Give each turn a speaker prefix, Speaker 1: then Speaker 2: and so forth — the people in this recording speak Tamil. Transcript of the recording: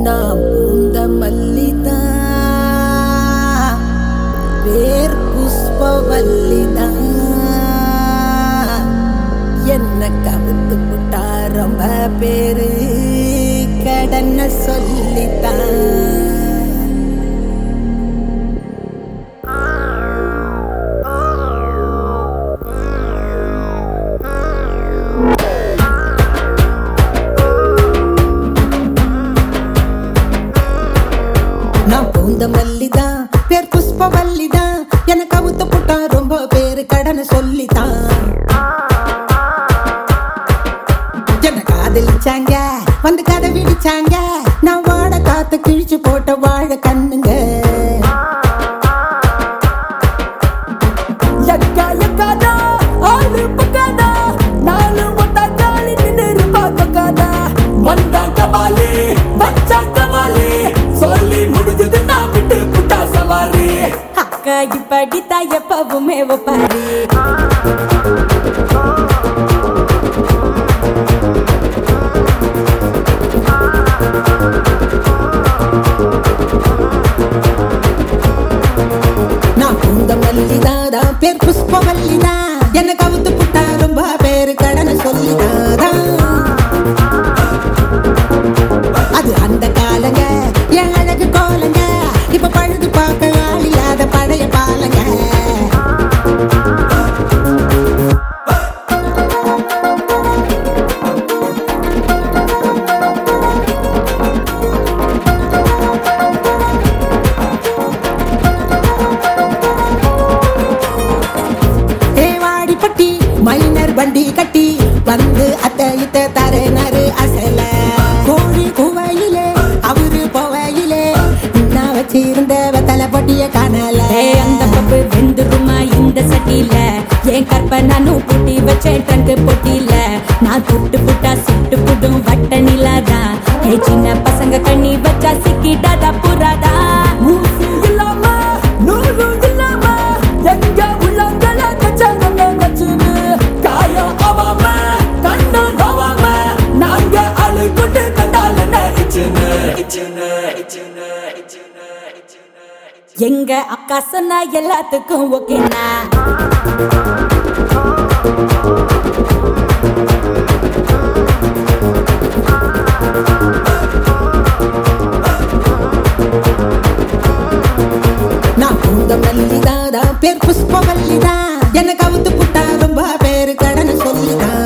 Speaker 1: நான் பூந்த மல்லிதா பேர் புஷ்பவல்லிதா என்ன கவுத்து புட்டா ரொம்ப பேரு கடன சொல்லித்தான் நான் பூந்த மல்லிதான் பேர் புஷ்பவல்லிதான் எனக்கு அவுத்த புட்டா ரொம்ப பேரு கடனை சொல்லித்தான் என்ன காதலிச்சாங்க வந்து கதை விடிச்சாங்க நான் வாட காத்து கிழிச்சு போட்ட வாழ கண்ணுங்க
Speaker 2: எக்கா எக்காதா ஆளு பக்காதா நாலு ஒட்டா காலி நின்று பார்க்காதா வந்தாங்க வாலி வச்சாங்க வாலி சொல்லி முடிஞ்சது நான் விட்டு புட்டா சவாரி
Speaker 3: அக்கா இப்படித்தான் எப்பவுமே ஒப்பாரி
Speaker 1: நான் பூந்த மல்லிதாதா பேர் புஷ்பவல்லிதா எனக்கு அவுத்து புட்டா ரொம்ப பேரு கடனை சொல்லிதாதா அது அந்த காலங்க என் அழகு கோலங்க இப்ப பழுது பார்க்க ஆள் இல்லாத பழைய பாலங்க தேவாடி பட்டி மைனர் வண்டி கட்டி வந்து அத்தை இத்த தரேனாரு அசல கோழி குவையிலே அவரு போவையிலே நான் வச்சிருந்த வெத்தலை பொட்டிய காணல
Speaker 3: ஏய், அந்த பப்பு வெந்துருமா இந்த சட்டியில என் கற்பனானும் பூட்டி வச்சேன் ட்ரங்கு பொட்டியில நான் துட்டு புட்டா சுட்டு புடும் வட்ட நிலாதான் ஏய், சின்ன பசங்க கண்ணி வச்சா சிக்கிடாதா புறாதா
Speaker 2: ஊசி இல்லாம நூறு இல்லாம எங்க உள்ளங்கள கச்சாங்க கச்சுன்னு காயம் ஆவாம கண்ணு நோவாம நாங்க அழுகுட்டு கண்டால இச்சுன்னு இச்சுன்னு இச்சுன்னு இச்சுன்னு இச்சுன்னு
Speaker 3: எங்க அக்கா சொன்னா எல்லாத்துக்கும் ஓகேனா
Speaker 1: நான் பூந்த மல்லிதாதா பேர் புஷ்பவல்லிதா எனக்கு அவுத்து புட்டா ரொம்ப பேரு கடனை சொல்லிதான்